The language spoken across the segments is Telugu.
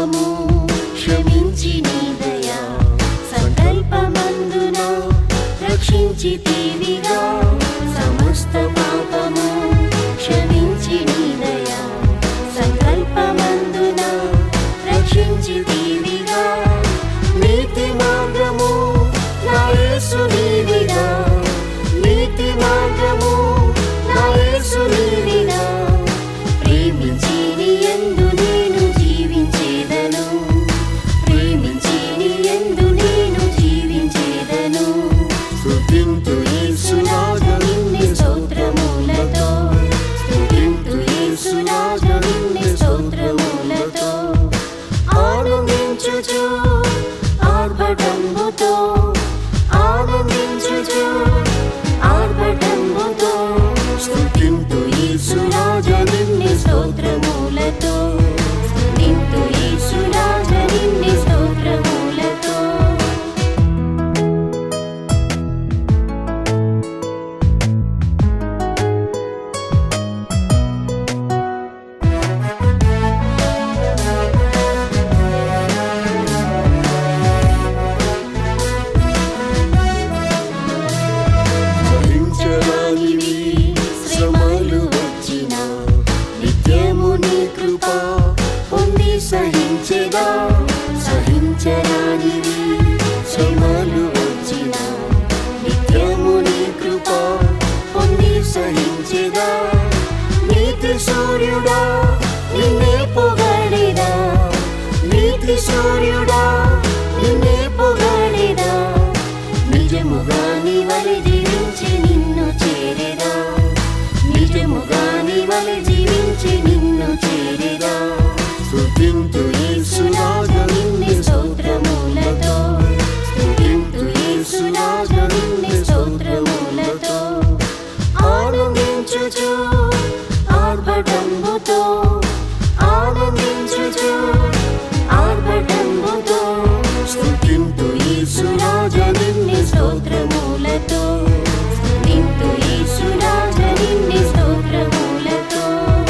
పాపము క్షమించి నీ దయా సంకల్పమందున రక్షించి తీవిగా సమస్త పాపము క్షమించి నీ దయా సంకల్పమందున రక్షించి తీవిగా నీతి మార్గము నా యేసు నీవిగా నీతి మార్గము నా యేసు నీవిగా ప్రేమించి నీ యందు నేను జీవించేదను ప్రేమించి నీ యందు నేను జీవించేదను స్తుతింతు యేసురాజ నిన్ను స్తోత్రములతో స్తుతింతు యేసురాజ నిన్ను స్తోత్రములతో ఆనందించుచు ఆర్భటంబుతో ఆనందించుచు ఆర్భటంబుతో స్తుతింతు యేసురాజ నిన్ను స్తోత్రములతో స్తుతింతు యేసురాజ నిన్ను స్తోత్రములతో భరించరానివి శ్రమలు వచ్చిన నిత్యము నీ కృప పొంది సహించెదా సహించరానివి శ్రమలు వచ్చిన నిత్యము నీ కృప పొంది సహించెదా నీతి సూర్యుడా నిన్నే పొగడిదా నీతి సూర్యుడా నిన్నే పొగడిదా నిజముగా నీ వలె జీవించి నిన్ను చేరేదా నిజముగా నీ వలె జీవించి నిన్ను చేరేదా స్తుతింతు యేసురాజ నిన్ను స్తోత్రములతో స్తుతింతు యేసురాజ నిన్ను స్తోత్రములతో ఆనందించుచు ఆర్భటంబుతో ఆనందించుచు ఆర్భటంబుతో స్తుతింతు యేసురాజ నిన్ను స్తోత్రములతో స్తుతింతు యేసురాజ నిన్ను స్తోత్రములతో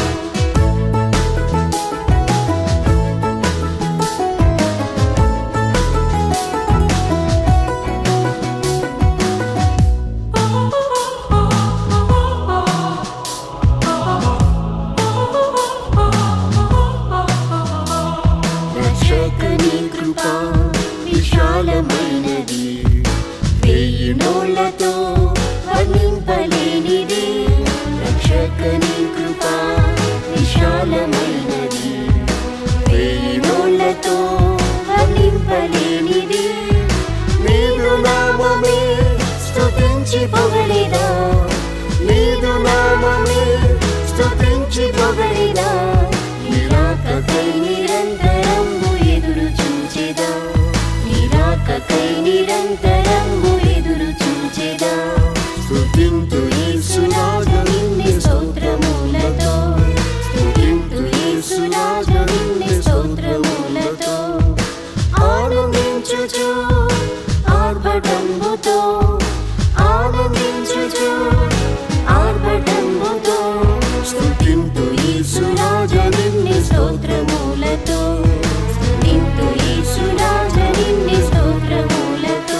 రక్షకుని కృప విశాలమైనది వెయ్యి నోళ్లతో వర్ణింపలేనిది రక్షకుని కృప విశాలమైనది వెయ్యి నోళ్లతో వర్ణింపలేనిది నీదు నామమే స్తుతించి పొగడిదా నీదు నామమే స్తుతించి పొగడిదా నిరాకకై నిరంతరంబు ఎదురు చూచెదా నిరాకకై నిరంతరంబు ఎదురు చూచెదా స్తుతింతు యేసురాజ నిన్ను స్తోత్రములతో స్తుతింతు యేసురాజ నిన్ను స్తోత్రములతో ఆనందించుచు ఆర్భటంబుతో ఆనందించుచు ఆర్భటంబుతో స్తుతింతు యేసురాజ నిన్ను స్తోత్రములతో స్తుతింతు యేసురాజ నిన్ను స్తోత్రములతో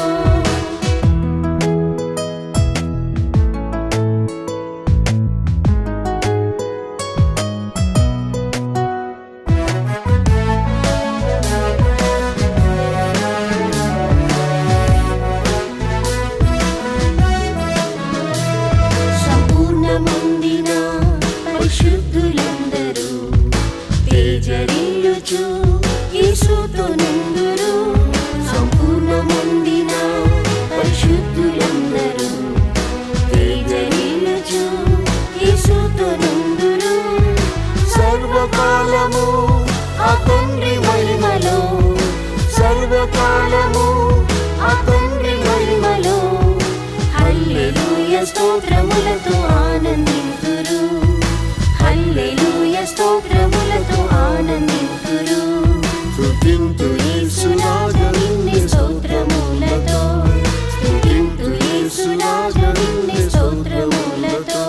సంపూర్ణముందిన పరిశుద్ధులందరూ తేజరిల్లుచు యేసుతో నుందురు సంపూర్ణముందిన పరిశుద్ధులందరూ తేజరిల్లుచు యేసుతో నుందురు సర్వకాలము ఆ తండ్రి మహిమలో సర్వకాలము ఆ తండ్రి మహిమలో హల్లెలూయ స్తోత్రములతో ఆనందింతురు హల్లెలూయ స్తోత్రములతో ఆనందింతురు స్తుతింతు యేసురాజ నిన్ను స్తోత్రములతో స్తుతింతు యేసురాజ నిన్ను స్తోత్రములతో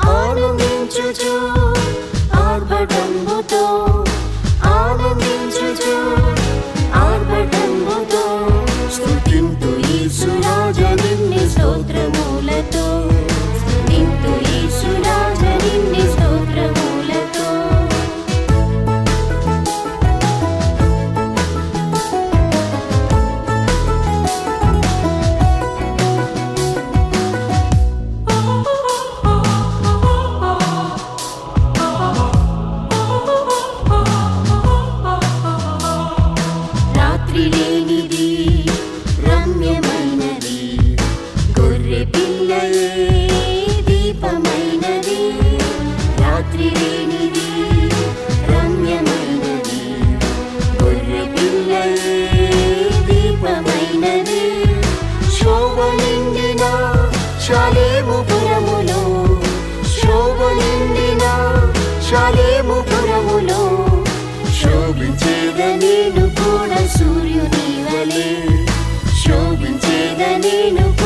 ఆనందించుచు ఆర్భటంబుతో ఆనందించు బెత్లెహేము పురములో శోభించేద నేను కూడా సూర్యుని వలె శోభించేద నేను